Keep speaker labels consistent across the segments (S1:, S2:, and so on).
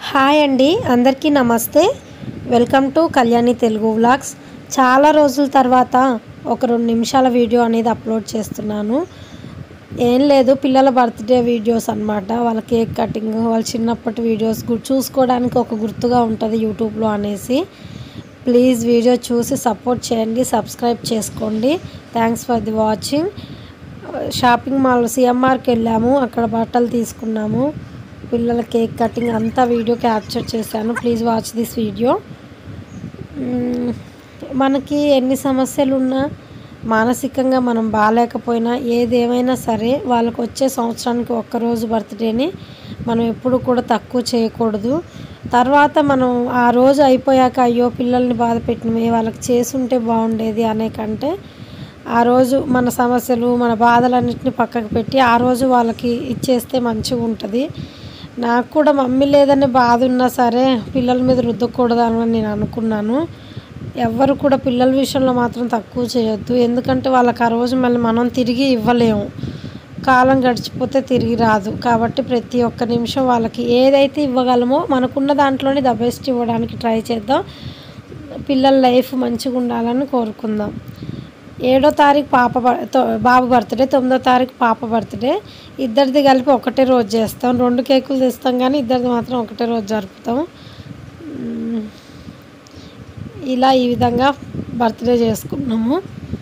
S1: Hi అండి అందరికీ నమస్తే welcome to Kalyani Telugu vlogs చాలా రోజుల తర్వాత ఒక రెండు నిమిషాల వీడియో అనేది అప్లోడ్ చేస్తున్నాను ఏం లేదు పిల్లల బర్త్డే వీడియోస్ అన్నమాట వాళ్ళ కేక్ కటింగ్ వాళ్ళ చిన్నప్పటి వీడియోస్ గు- చూసుకోవడానికి ఒక గుర్తుగా ఉంటుంది యూట్యూబ్లో అనేసి ప్లీజ్ వీడియో చూసి సపోర్ట్ చేయండి సబ్స్క్రైబ్ చేసుకోండి thanks for the watching shopping mall సిఎంఆర్కి వెళ్ళాము అక్కడ బట్టలు తీసుకున్నాము పిల్లల కేక్ కటింగ్ అంతా వీడియో క్యాప్చర్ చేశాను please watch this video hmm. మనకి ఎన్ని సమస్యలు ఉన్నా మానసికంగా మనం బాగాలేకపోయినా ఏదేమైనా సరే వాళ్ళకి వచ్చే సంవత్సరానికి ఒక్కరోజు బర్త్డేని మనం ఎప్పుడు కూడా తక్కువ చేయకూడదు తర్వాత మనం ఆ రోజు అయిపోయాక అయ్యో పిల్లల్ని బాధ పెట్టినమే వాళ్ళకి చేసుంటే బాగుండేది అనే కంటే ఆ రోజు మన సమస్యలు మన బాధలన్నింటినీ పక్కకు పెట్టి ఆ రోజు వాళ్ళకి ఇచ్చేస్తే మంచిగా ఉంటుంది నాకు కూడా మమ్మీ లేదనే బాధ ఉన్నా సరే పిల్లల మీద రుద్దకూడదు అని నేను అనుకున్నాను ఎవ్వరు కూడా పిల్లల విషయంలో మాత్రం తక్కువ చేయొద్దు ఎందుకంటే వాళ్ళకి ఆ రోజు మళ్ళీ మనం తిరిగి ఇవ్వలేము కాలం గడిచిపోతే తిరిగి రాదు కాబట్టి ప్రతి ఒక్క నిమిషం వాళ్ళకి ఏదైతే ఇవ్వగలమో మనకున్న దాంట్లోనే ద బెస్ట్ ఇవ్వడానికి ట్రై చేద్దాం పిల్లల లైఫ్ మంచిగా ఉండాలని కోరుకుందాం ఏడో తారీఖు పాప బర్- తో- బాబు బర్త్డే తొమ్మిదో తారీఖు పాప బర్త్డే ఇద్దరిది కలిపి ఒకటే రోజు చేస్తాం రెండు కేకులు తెస్తాం కానీ ఇద్దరిది మాత్రం ఒకటే రోజు జరుపుతాం మ్మ్. ఇలా ఈ విధంగా బర్త్డే చేసుకున్నాము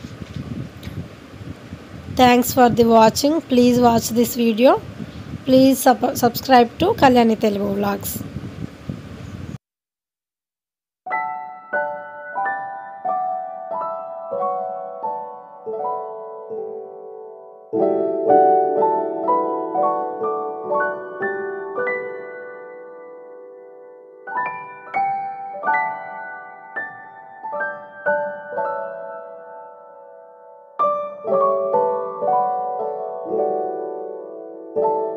S1: thanks for the watching please watch this video please subscribe to Kalyani Telugu vlogs
S2: Thank you.